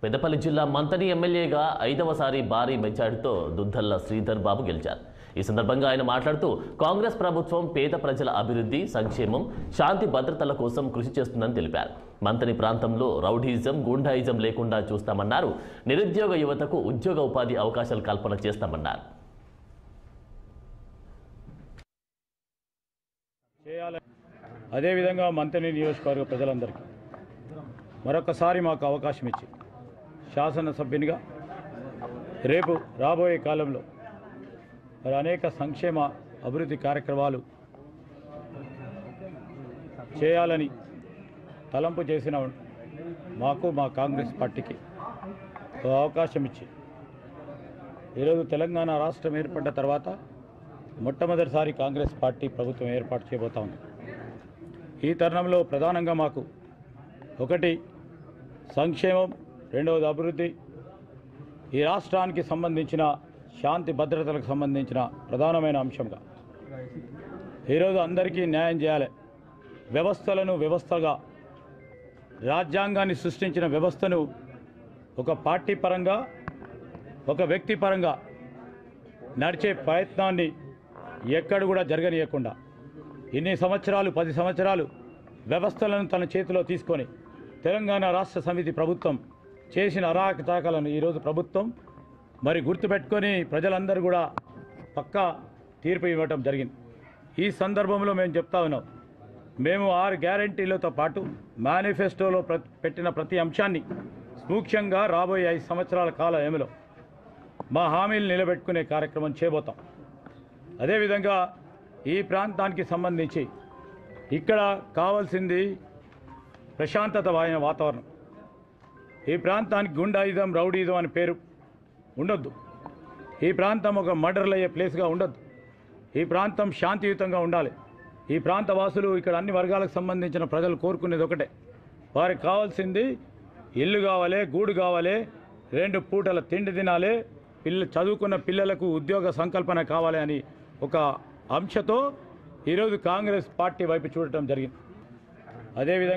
పెద్దపల్లి జిల్లా మంతని ఎమ్మెల్యేగా ఐదవసారి భారీ మెజార్టీతో దుద్దల్ల శ్రీధర్ బాబు గెలిచారు ఈ సందర్భంగా ఆయన మాట్లాడుతూ కాంగ్రెస్ ప్రభుత్వం పేద ప్రజల అభివృద్ధి సంక్షేమం శాంతి భద్రతల కోసం కృషి చేస్తుందని తెలిపారు మంతని ప్రాంతంలో రౌడీజం గూండాయిజం లేకుండా చూస్తామన్నారు నిరుద్యోగ యువతకు ఉద్యోగ ఉపాధి అవకాశాలు కల్పన చేస్తామన్నారు చేయాలి అదేవిధంగా మంతని నియోజకవర్గ ప్రజలందరికీ మరొకసారి మాకు అవకాశం ఇచ్చి శాసనసభ్యునిగా రేపు రాబోయే కాలంలో మరి అనేక సంక్షేమ అభివృద్ధి కార్యక్రమాలు చేయాలని తలంపు చేసిన మాకు మా కాంగ్రెస్ పార్టీకి ఒక అవకాశం ఇచ్చి ఈరోజు తెలంగాణ రాష్ట్రం ఏర్పడ్డ తర్వాత మొట్టమొదటిసారి కాంగ్రెస్ పార్టీ ప్రభుత్వం ఏర్పాటు చేయబోతా ఉంది ఈ తరుణంలో ప్రధానంగా మాకు ఒకటి సంక్షేమం రెండవది అభివృద్ధి ఈ రాష్ట్రానికి సంబంధించిన శాంతి భద్రతలకు సంబంధించిన ప్రధానమైన అంశంగా ఈరోజు అందరికీ న్యాయం చేయాలి వ్యవస్థలను వ్యవస్థగా రాజ్యాంగాన్ని సృష్టించిన వ్యవస్థను ఒక పార్టీ పరంగా ఒక వ్యక్తి పరంగా నడిచే ప్రయత్నాన్ని ఎక్కడ కూడా జరగనీయకుండా ఇన్ని సంవత్సరాలు పది సంవత్సరాలు వ్యవస్థలను తన చేతిలో తీసుకొని తెలంగాణ రాష్ట్ర సమితి ప్రభుత్వం చేసిన అరాకతాకలను ఈరోజు ప్రభుత్వం మరి గుర్తుపెట్టుకొని ప్రజలందరూ కూడా పక్కా తీర్పు ఇవ్వటం జరిగింది ఈ సందర్భంలో మేము చెప్తా ఉన్నాం మేము ఆరు గ్యారంటీలతో పాటు మేనిఫెస్టోలో ప్ర పెట్టిన ప్రతి అంశాన్ని సూక్ష్మంగా రాబోయే ఐదు సంవత్సరాల కాల ఏమిలో మా హామీలు నిలబెట్టుకునే కార్యక్రమం చేయబోతాం అదేవిధంగా ఈ ప్రాంతానికి సంబంధించి ఇక్కడ కావాల్సింది ప్రశాంతత వాయిన వాతావరణం ఈ ప్రాంతానికి గుండాయుధం రౌడీయుధం అని పేరు ఉండొద్దు ఈ ప్రాంతం ఒక మర్డర్లు అయ్యే ప్లేస్గా ఉండొద్దు ఈ ప్రాంతం శాంతియుతంగా ఉండాలి ఈ ప్రాంత వాసులు ఇక్కడ అన్ని వర్గాలకు సంబంధించిన ప్రజలు కోరుకునేది ఒకటే వారికి కావాల్సింది ఇల్లు కావాలి గూడు కావాలి రెండు పూటల తిండి తినాలి పిల్ల చదువుకున్న పిల్లలకు ఉద్యోగ సంకల్పన కావాలి అని ఒక అంశతో ఈరోజు కాంగ్రెస్ పార్టీ వైపు చూడటం జరిగింది అదేవిధంగా